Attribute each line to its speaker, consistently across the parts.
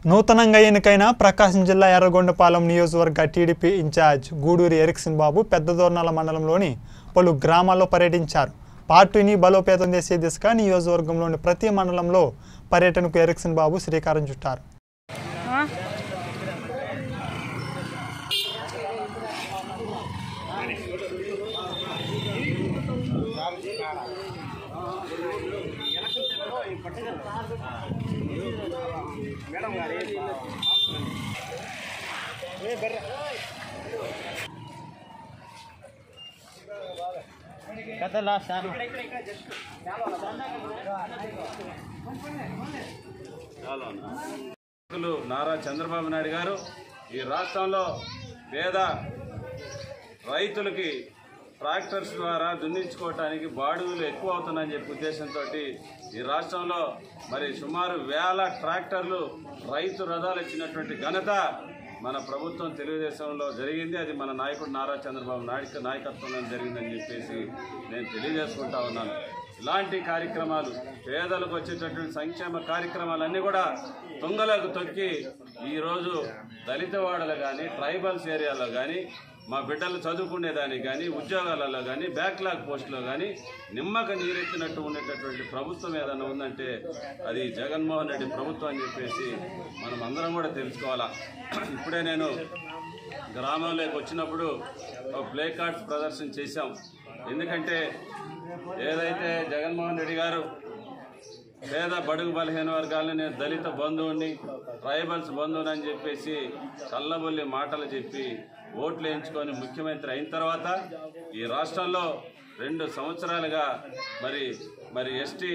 Speaker 1: నూతనంగా ఎన్నికైన ప్రకాశం జిల్లా ఎర్రగొండపాలెం నియోజకవర్గ TDP incharge Guduri Ericsson Babu Peddadornala మండలంలోని పలు గ్రామాల్లో పర్యటించారు పార్టీని బలోపేతం చేసే దిశగా నియోజకవర్గంలోని ప్రతి మండలంలో పర్యటనకు ఎరిక్సన్ బాబు శ్రీకారం చుట్టారు
Speaker 2: కథలా సార్
Speaker 3: నాయకులు నారా చంద్రబాబు నాయుడు గారు ఈ రాష్ట్రంలో పేద రైతులకి ట్రాక్టర్స్ ద్వారా దున్నించుకోవటానికి బాడుగులు ఎక్కువ అవుతున్నాయని చెప్పే ఉద్దేశంతో ఈ రాష్ట్రంలో మరి సుమారు వేల ట్రాక్టర్లు రైతు రథాలు ఇచ్చినటువంటి ఘనత మన ప్రభుత్వం తెలుగుదేశంలో జరిగింది అది మన నాయకుడు నారా చంద్రబాబు నాయుడు నాయకత్వంలో జరిగిందని చెప్పేసి నేను తెలియజేసుకుంటా ఉన్నాను ఇలాంటి కార్యక్రమాలు పేదలకు వచ్చేటటువంటి సంక్షేమ కార్యక్రమాలన్నీ కూడా తుంగలకు తొక్కి ఈరోజు దళిత వాడలు కానీ ట్రైబల్స్ ఏరియాలో కానీ మా బిడ్డలు చదువుకునేదానికి కానీ ఉద్యోగాలలో కానీ బ్యాక్లాగ్ పోస్టులో కానీ నిమ్మక నీరెత్తినట్టు ఉండేటటువంటి ప్రభుత్వం ఏదైనా ఉందంటే అది జగన్మోహన్ రెడ్డి ప్రభుత్వం అని చెప్పేసి మనం అందరం కూడా తెలుసుకోవాలా ఇప్పుడే నేను గ్రామంలోకి వచ్చినప్పుడు ఒక ప్లే కార్డ్స్ ప్రదర్శన చేశాం ఎందుకంటే ఏదైతే జగన్మోహన్ రెడ్డి గారు పేద బడుగు బలహీన వర్గాలను నేను దళిత బంధువుని ట్రైబల్స్ బంధువుని అని చెప్పేసి చల్లబొల్లి మాటలు చెప్పి ఓట్లు వేయించుకొని ముఖ్యమంత్రి అయిన తర్వాత ఈ రాష్ట్రంలో రెండు సంవత్సరాలుగా మరి మరి ఎస్టీ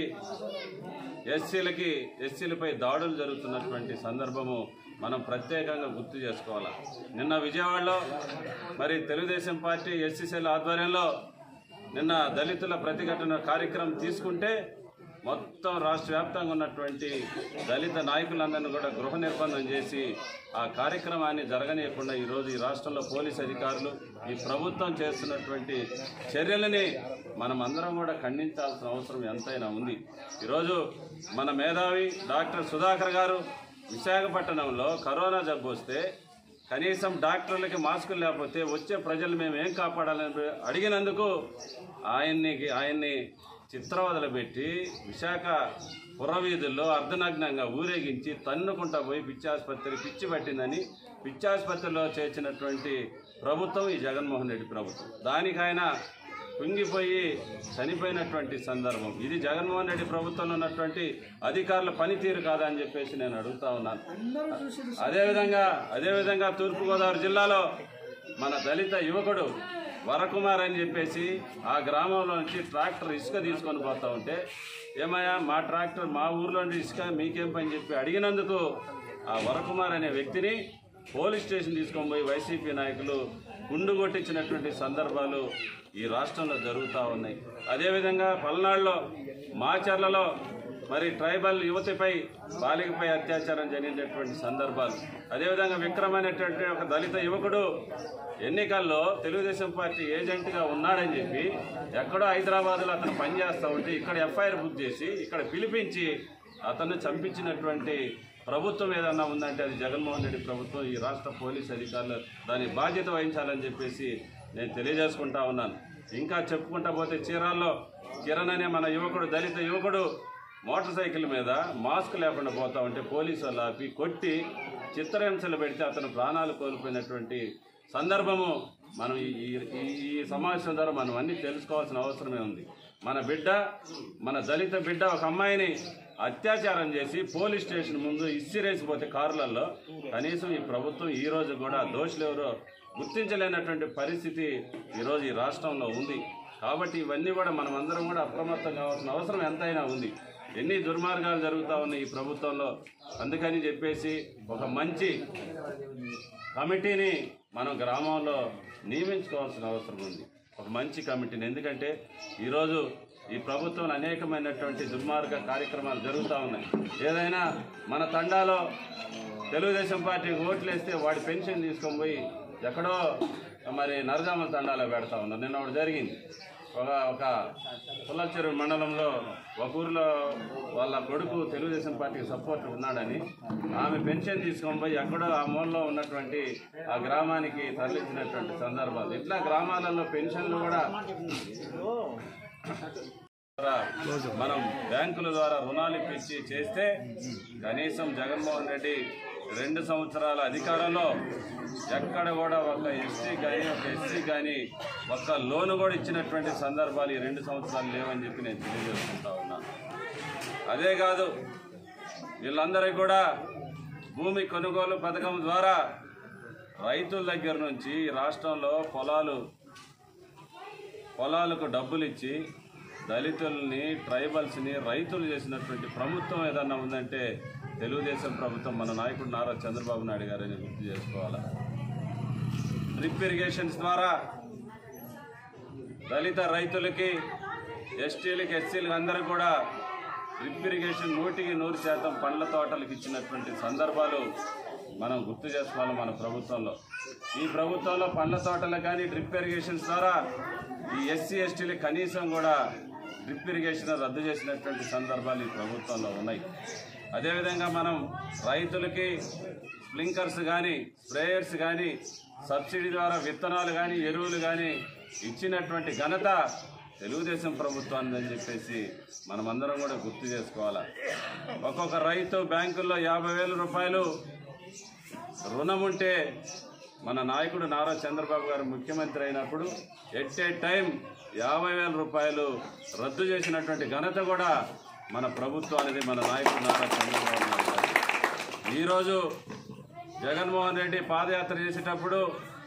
Speaker 3: ఎస్సీలకి ఎస్సీలపై దాడులు జరుగుతున్నటువంటి సందర్భము మనం ప్రత్యేకంగా గుర్తు చేసుకోవాలి నిన్న విజయవాడలో మరి తెలుగుదేశం పార్టీ ఎస్సీసీల ఆధ్వర్యంలో నిన్న దళితుల ప్రతిఘటన కార్యక్రమం తీసుకుంటే మొత్తం రాష్ట్ర వ్యాప్తంగా ఉన్నటువంటి దళిత నాయకులందరినీ కూడా గృహ నిర్బంధం చేసి ఆ కార్యక్రమాన్ని జరగనీయకుండా ఈరోజు ఈ రాష్ట్రంలో పోలీస్ అధికారులు ఈ ప్రభుత్వం చేస్తున్నటువంటి చర్యలని మనం అందరం కూడా ఖండించాల్సిన అవసరం ఎంతైనా ఉంది ఈరోజు మన మేధావి డాక్టర్ సుధాకర్ గారు విశాఖపట్నంలో కరోనా జబ్బు వస్తే కనీసం డాక్టర్లకి మాస్కులు లేకపోతే వచ్చే ప్రజలు మేము ఏం కాపాడాలని అడిగినందుకు ఆయన్ని ఆయన్ని చిత్రవదలు పెట్టి విశాఖ పురవీధుల్లో అర్ధనగ్నంగా ఊరేగించి తన్నుకుంటా పోయి పిచ్చాసుపత్రి పిచ్చి పట్టిందని పిచ్చాసుపత్రిలో చేర్చినటువంటి ప్రభుత్వం ఈ జగన్మోహన్ రెడ్డి ప్రభుత్వం దానికి ఆయన కుంగిపోయి చనిపోయినటువంటి సందర్భం ఇది జగన్మోహన్ రెడ్డి ప్రభుత్వంలో ఉన్నటువంటి అధికారుల పనితీరు కాదా అని చెప్పేసి నేను అడుగుతా ఉన్నాను అదేవిధంగా అదేవిధంగా తూర్పుగోదావరి జిల్లాలో మన దళిత యువకుడు వరకుమార్ అని చెప్పేసి ఆ గ్రామంలో నుంచి ట్రాక్టర్ ఇసుక తీసుకొని పోతా ఉంటే ఏమయ్యా మా ట్రాక్టర్ మా ఊర్లో నుండి ఇసుక మీకేం పని చెప్పి అడిగినందుకు ఆ వరకుమార్ అనే వ్యక్తిని పోలీస్ స్టేషన్ తీసుకొని పోయి వైసీపీ నాయకులు గుండు కొట్టించినటువంటి సందర్భాలు ఈ రాష్ట్రంలో జరుగుతూ ఉన్నాయి అదేవిధంగా పల్నాడులో మాచర్లలో మరి ట్రైబల్ యువతిపై బాలికపై అత్యాచారం జరిగినటువంటి సందర్భాలు అదేవిధంగా విక్రమ్ అనేటువంటి ఒక దళిత యువకుడు ఎన్నికల్లో తెలుగుదేశం పార్టీ ఏజెంట్గా ఉన్నాడని చెప్పి ఎక్కడో హైదరాబాద్లో అతను పనిచేస్తూ ఉంటే ఇక్కడ ఎఫ్ఐఆర్ బుక్ చేసి ఇక్కడ పిలిపించి అతన్ని చంపించినటువంటి ప్రభుత్వం ఏదన్నా ఉందంటే అది జగన్మోహన్ రెడ్డి ప్రభుత్వం ఈ రాష్ట్ర పోలీస్ అధికారులు దాని బాధ్యత వహించాలని చెప్పేసి నేను తెలియజేసుకుంటా ఉన్నాను ఇంకా చెప్పుకుంటా పోతే చీరాల్లో కిరణ్ అనే మన యువకుడు దళిత యువకుడు మోటార్ సైకిల్ మీద మాస్క్ లేకుండా పోతా ఉంటే పోలీసు వాళ్ళు ఆపి కొట్టి చిత్రహింసలు పెడితే అతను ప్రాణాలు కోల్పోయినటువంటి సందర్భము మనం ఈ ఈ- ఈ ఈ సమావేశం ద్వారా మనం అన్నీ తెలుసుకోవాల్సిన అవసరమే ఉంది మన బిడ్డ మన దళిత బిడ్డ ఒక అమ్మాయిని అత్యాచారం చేసి పోలీస్ స్టేషన్ ముందు ఇసిరేసిపోతే కారులలో కనీసం ఈ ప్రభుత్వం ఈ రోజు కూడా దోషులు ఎవరో గుర్తించలేనటువంటి పరిస్థితి ఈరోజు ఈ రాష్ట్రంలో ఉంది కాబట్టి ఇవన్నీ కూడా మనం అందరం కూడా అప్రమత్తం కావాల్సిన అవసరం ఎంతైనా ఉంది ఎన్ని దుర్మార్గాలు జరుగుతూ ఉన్నాయి ఈ ప్రభుత్వంలో అందుకని చెప్పేసి ఒక మంచి కమిటీని మనం గ్రామంలో నియమించుకోవాల్సిన అవసరం ఉంది ఒక మంచి కమిటీని ఎందుకంటే ఈరోజు ఈ ప్రభుత్వం అనేకమైనటువంటి దుర్మార్గ కార్యక్రమాలు జరుగుతూ ఉన్నాయి ఏదైనా మన తండాలో తెలుగుదేశం పార్టీకి ఓట్లు వేస్తే వాడి పెన్షన్ తీసుకొని పోయి ఎక్కడో మరి నరజామల తండాలో పెడతా ఉన్నారు నిన్న ఒకటి జరిగింది ఒక ఒక పుల్లచెరువు మండలంలో ఒక ఊరిలో వాళ్ళ కొడుకు తెలుగుదేశం పార్టీకి సపోర్ట్ ఉన్నాడని ఆమె పెన్షన్ తీసుకొని పోయి ఎక్కడో ఆ మూలలో ఉన్నటువంటి ఆ గ్రామానికి తరలించినటువంటి సందర్భాలు ఇట్లా గ్రామాలలో పెన్షన్లు కూడా ద్వారా మనం బ్యాంకుల ద్వారా రుణాలు ఇప్పించి చేస్తే కనీసం జగన్మోహన్ రెడ్డి రెండు సంవత్సరాల అధికారంలో ఎక్కడ కూడా ఒక ఎస్టీ కానీ ఒక ఎస్సీ కానీ ఒక్క లోను కూడా ఇచ్చినటువంటి సందర్భాలు ఈ రెండు సంవత్సరాలు లేవని చెప్పి నేను తెలియజేసుకుంటా ఉన్నాను అదే కాదు వీళ్ళందరికీ కూడా భూమి కొనుగోలు పథకం ద్వారా రైతుల దగ్గర నుంచి ఈ రాష్ట్రంలో పొలాలు పొలాలకు డబ్బులు ఇచ్చి దళితుల్ని ట్రైబల్స్ని రైతులు చేసినటువంటి ప్రభుత్వం ఏదన్నా ఉందంటే తెలుగుదేశం ప్రభుత్వం మన నాయకుడు నారా చంద్రబాబు నాయుడు గారిని గుర్తు చేసుకోవాలా డ్రిప్ ఇరిగేషన్స్ ద్వారా దళిత రైతులకి ఎస్టీలకి ఎస్సీలకి అందరూ కూడా డ్రిప్ ఇరిగేషన్ నూటికి నూరు శాతం పండ్ల తోటలకు ఇచ్చినటువంటి సందర్భాలు మనం గుర్తు చేసుకోవాలి మన ప్రభుత్వంలో ఈ ప్రభుత్వంలో పండ్ల తోటలకు కానీ డ్రిప్ ఇరిగేషన్స్ ద్వారా ఈ ఎస్సీ ఎస్టీలు కనీసం కూడా డ్రిప్ ఇరిగేషన్ రద్దు చేసినటువంటి సందర్భాలు ఈ ప్రభుత్వంలో ఉన్నాయి అదేవిధంగా మనం రైతులకి స్ప్లింకర్స్ కానీ స్ప్రేయర్స్ కానీ సబ్సిడీ ద్వారా విత్తనాలు కానీ ఎరువులు కానీ ఇచ్చినటువంటి ఘనత తెలుగుదేశం ప్రభుత్వాన్ని అని చెప్పేసి మనమందరం కూడా గుర్తు చేసుకోవాలా ఒక్కొక్క రైతు బ్యాంకుల్లో యాభై వేల రూపాయలు రుణం ఉంటే మన నాయకుడు నారా చంద్రబాబు గారు ముఖ్యమంత్రి అయినప్పుడు ఎట్ ఏ టైం యాభై వేల రూపాయలు రద్దు చేసినటువంటి ఘనత కూడా మన ప్రభుత్వం అనేది మన నాయకుడు నారా చంద్రబాబు నాయుడు గారు ఈరోజు జగన్మోహన్ రెడ్డి పాదయాత్ర చేసేటప్పుడు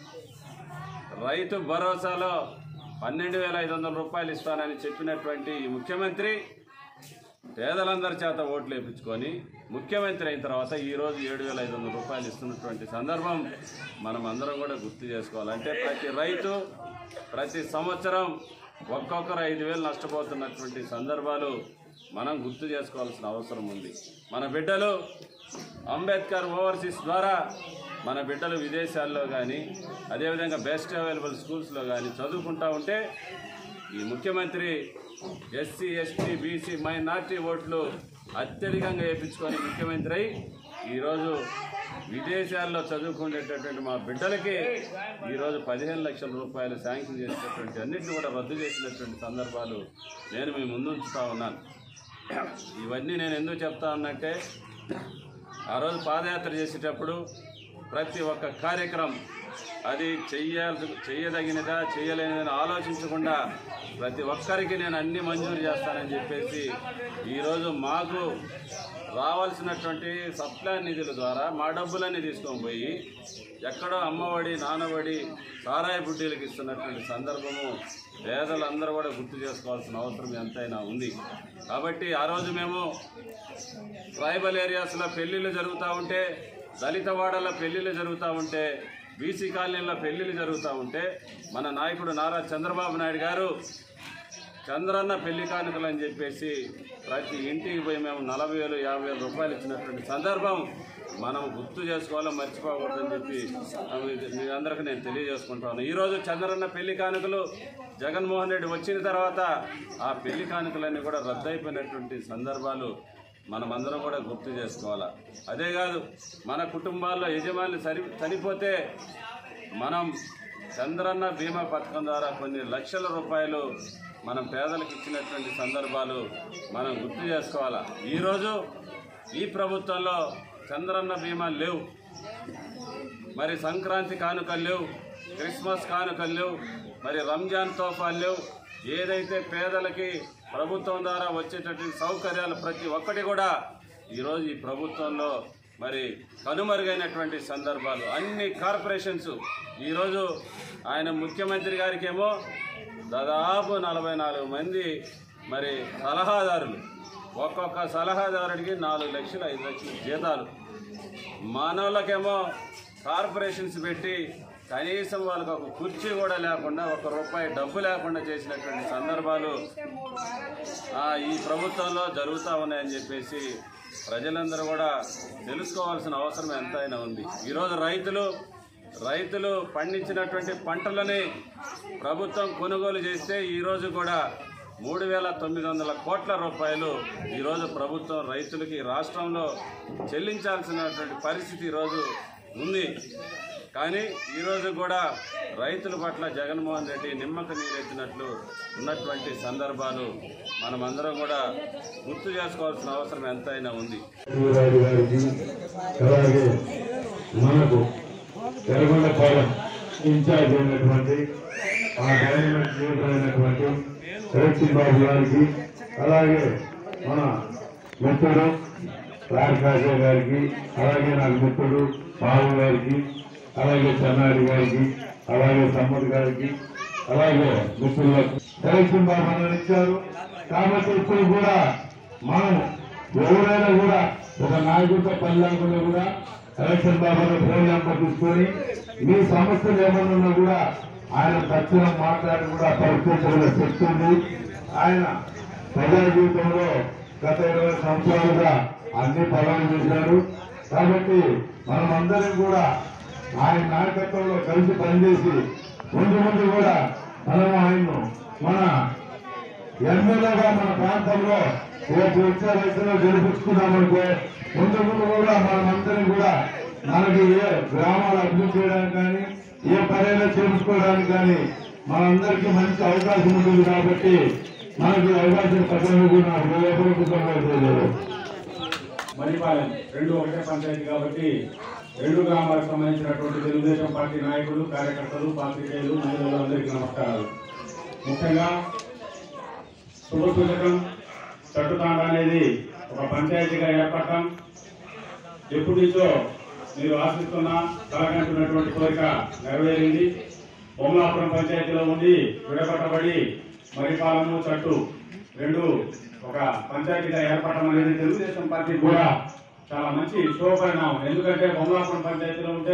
Speaker 3: రైతు భరోసాలో పన్నెండు వేల ఐదు వందల రూపాయలు ఇస్తానని చెప్పినటువంటి ఈ ముఖ్యమంత్రి పేదలందరి చేత ఓట్లు వేయించుకొని ముఖ్యమంత్రి అయిన తర్వాత ఈ రోజు ఏడు వేల ఐదు వందల రూపాయలు ఇస్తున్నటువంటి సందర్భం మనం అందరం కూడా గుర్తు చేసుకోవాలి అంటే ప్రతి రైతు ప్రతి సంవత్సరం ఒక్కొక్కరు ఐదు వేలు నష్టపోతున్నటువంటి సందర్భాలు మనం గుర్తు చేసుకోవాల్సిన అవసరం ఉంది మన బిడ్డలు అంబేద్కర్ ఓవర్సీస్ ద్వారా మన బిడ్డలు విదేశాల్లో కానీ అదేవిధంగా బెస్ట్ అవైలబుల్ స్కూల్స్లో కానీ చదువుకుంటా ఉంటే ఈ ముఖ్యమంత్రి ఎస్సీ ఎస్టీ బీసీ మైనార్టీ ఓట్లు అత్యధికంగా వేయించుకొని ముఖ్యమంత్రి అయి ఈరోజు విదేశాల్లో చదువుకునేటటువంటి మా బిడ్డలకి ఈరోజు పదిహేను లక్షల రూపాయలు శాంక్షన్ చేసినటువంటి అన్నింటిని కూడా రద్దు చేసినటువంటి సందర్భాలు నేను మీ ముందు ఉంచుతా ఉన్నాను ఇవన్నీ నేను ఎందుకు చెప్తా ఉన్నట్టే ఆ రోజు పాదయాత్ర చేసేటప్పుడు ప్రతి ఒక్క కార్యక్రమం అది చెయ్యాల్సి చెయ్యదగినదా చేయలేనిదని ఆలోచించకుండా ప్రతి ఒక్కరికి నేను అన్ని మంజూరు చేస్తానని చెప్పేసి ఈరోజు మాకు రావాల్సినటువంటి సప్లాన్ నిధుల ద్వారా మా డబ్బులన్నీ తీసుకొని పోయి ఎక్కడో అమ్మఒడి నాన్నఒడి సారాయి బుడ్డీలకు ఇస్తున్నటువంటి సందర్భము పేదలందరూ కూడా గుర్తు చేసుకోవాల్సిన అవసరం ఎంతైనా ఉంది కాబట్టి ఆ రోజు మేము ట్రైబల్ ఏరియాస్లో పెళ్లిళ్ళు జరుగుతూ ఉంటే దళిత వాడల పెళ్లిళ్ళు జరుగుతూ ఉంటే బీసీ కాలనీలో పెళ్లిళ్ళు జరుగుతూ ఉంటే మన నాయకుడు నారా చంద్రబాబు నాయుడు గారు చంద్రన్న పెళ్లి కానుకలు అని చెప్పేసి ప్రతి ఇంటికి పోయి మేము నలభై వేలు యాభై వేల రూపాయలు ఇచ్చినటువంటి సందర్భం మనం గుర్తు చేసుకోవాలో మర్చిపోకూడదని చెప్పి ఆ, మీ- మీ అందరికీ నేను తెలియజేసుకుంటాను ఈరోజు చంద్రన్న పెళ్లి కానుకలు జగన్మోహన్ రెడ్డి వచ్చిన తర్వాత ఆ పెళ్లి కానుకలన్నీ కూడా రద్దయిపోయినటువంటి సందర్భాలు మనమందరం కూడా గుర్తు చేసుకోవాలా అదే కాదు మన కుటుంబాల్లో యజమాని సరి చనిపోతే మనం చంద్రన్న బీమా పథకం ద్వారా కొన్ని లక్షల రూపాయలు మనం పేదలకు ఇచ్చినటువంటి సందర్భాలు మనం గుర్తు చేసుకోవాలా ఈరోజు ఈ ప్రభుత్వంలో చంద్రన్న బీమా లేవు మరి సంక్రాంతి కానుకలు లేవు క్రిస్మస్ కానుకలు లేవు మరి రంజాన్ తోఫాలు లేవు ఏదైతే పేదలకి ప్రభుత్వం ద్వారా వచ్చేటటువంటి సౌకర్యాలు ప్రతి ఒక్కటి కూడా ఈరోజు ఈ ప్రభుత్వంలో మరి కనుమరుగైనటువంటి సందర్భాలు అన్ని కార్పొరేషన్స్ ఈరోజు ఆయన ముఖ్యమంత్రి గారికి ఏమో దాదాపు నలభై నాలుగు మంది మరి సలహాదారులు ఒక్కొక్క సలహాదారుడికి నాలుగు లక్షలు ఐదు లక్షల జీతాలు మానవులకేమో కార్పొరేషన్స్ పెట్టి కనీసం వాళ్ళకి ఒక కుర్చీ కూడా లేకుండా ఒక రూపాయి డబ్బు లేకుండా చేసినటువంటి సందర్భాలు ఆ, ఈ ప్రభుత్వంలో జరుగుతూ ఉన్నాయని చెప్పేసి ప్రజలందరూ కూడా తెలుసుకోవాల్సిన అవసరం ఎంతైనా ఉంది ఈరోజు రైతులు రైతులు పండించినటువంటి పంటలని ప్రభుత్వం కొనుగోలు చేస్తే ఈరోజు కూడా మూడు వేల తొమ్మిది వందల కోట్ల రూపాయలు ఈరోజు ప్రభుత్వం రైతులకి ఈ రాష్ట్రంలో చెల్లించాల్సినటువంటి పరిస్థితి ఈరోజు ఉంది కానీ ఈరోజు కూడా రైతుల పట్ల జగన్మోహన్ రెడ్డి నిమ్మక నీరెత్తినట్లు ఉన్నటువంటి సందర్భాలు మనమందరం కూడా గుర్తు చేసుకోవాల్సిన అవసరం ఎంతైనా ఉంది
Speaker 4: శివరాజు గారికి అలాగే మనకు తెలగొండపాలెం ఇన్ఛార్జ్ అయినటువంటి ఆ డైనమిక్ లీడర్ అయినటువంటి కరెక్షన్ బాబు గారికి అలాగే మన మిత్రుడు రాజరాజే గారికి అలాగే నాకు మిత్రుడు బాబు గారికి అలాగే చెన్నాడి గారికి అలాగే సమ్మద్ గారికి అలాగే మిత్రులకు కరెక్షన్ బాబు అని ఇచ్చారు కాబట్టి ఇప్పుడు కూడా మనం ఎవరైనా కూడా ఒక నాయకుడితో పని లేకుండా కూడా ఎలక్షన్ బాబాను ఫోన్ నెంబర్ తీసుకొని మీ సమస్యలు ఏమన్నా ఉన్నా కూడా ఆయన తక్షణం మాట్లాడి కూడా పరిష్కరించగల శక్తి ఉంది ఆయన ప్రజా జీవితంలో గత ఇరవై సంవత్సరాలుగా అన్ని పనులు చేశారు కాబట్టి మనం అందరం కూడా ఆయన నాయకత్వంలో కలిసి పనిచేసి ముందు ముందు కూడా మనం ఆయన్ను మన ఎమ్మెల్యేగా మన ప్రాంతంలో రేపు వచ్చే రైతుల్లో గెలిపించుకున్నామనుకో ముందు ముందు కూడా మనమందరం కూడా మనకి ఏ గ్రామాలు అభివృద్ధి చేయడానికి కానీ ఏ పర్యటన చేయించుకోవడానికి కానీ మనందరికీ మంచి అవకాశం ఉంటుంది కాబట్టి మనకి అవకాశం ప్రజలు కూడా హృదయపూర్వకంగా తెలియదు
Speaker 5: మణిపాలెం రెండు ఒకటే పంచాయతీ కాబట్టి రెండు గ్రామాలకు సంబంధించినటువంటి తెలుగుదేశం పార్టీ నాయకులు కార్యకర్తలు పాత్రికేయులు మహిళలు అందరికీ నమస్కారాలు ముఖ్యంగా శుభసూచకం చట్టుతాండ అనేది ఒక పంచాయతీగా ఏర్పడటం ఎప్పటి నుంచో మీరు ఆశిస్తున్న కలగంటున్నటువంటి కోరిక నెరవేరింది బొమ్మలాపురం పంచాయతీలో ఉండి విడగొట్టబడి మరిపాలెము చట్టు రెండు ఒక పంచాయతీగా ఏర్పడటం అనేది తెలుగుదేశం పార్టీ కూడా చాలా మంచి శుభపరిణామం ఎందుకంటే బొమ్మలాపురం పంచాయతీలో ఉంటే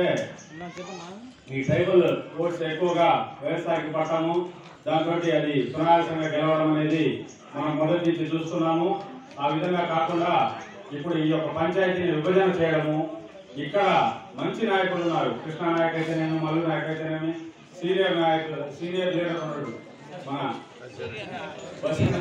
Speaker 5: ఈ ట్రైబల్ ఓట్స్ ఎక్కువగా వ్యవసాయకి పట్టాము దాంతో అది సునాయాసంగా గెలవడం అనేది మనం మొదటి నుంచి చూస్తున్నాము ఆ విధంగా కాకుండా ఇప్పుడు ఈ యొక్క పంచాయతీని విభజన చేయడము ఇక్కడ మంచి నాయకులు ఉన్నారు కృష్ణా నాయక్ అయితేనేమి మల్లు నాయక్ అయితేనేమి సీనియర్ నాయకులు సీనియర్ లీడర్ ఉన్నాడు మన బస్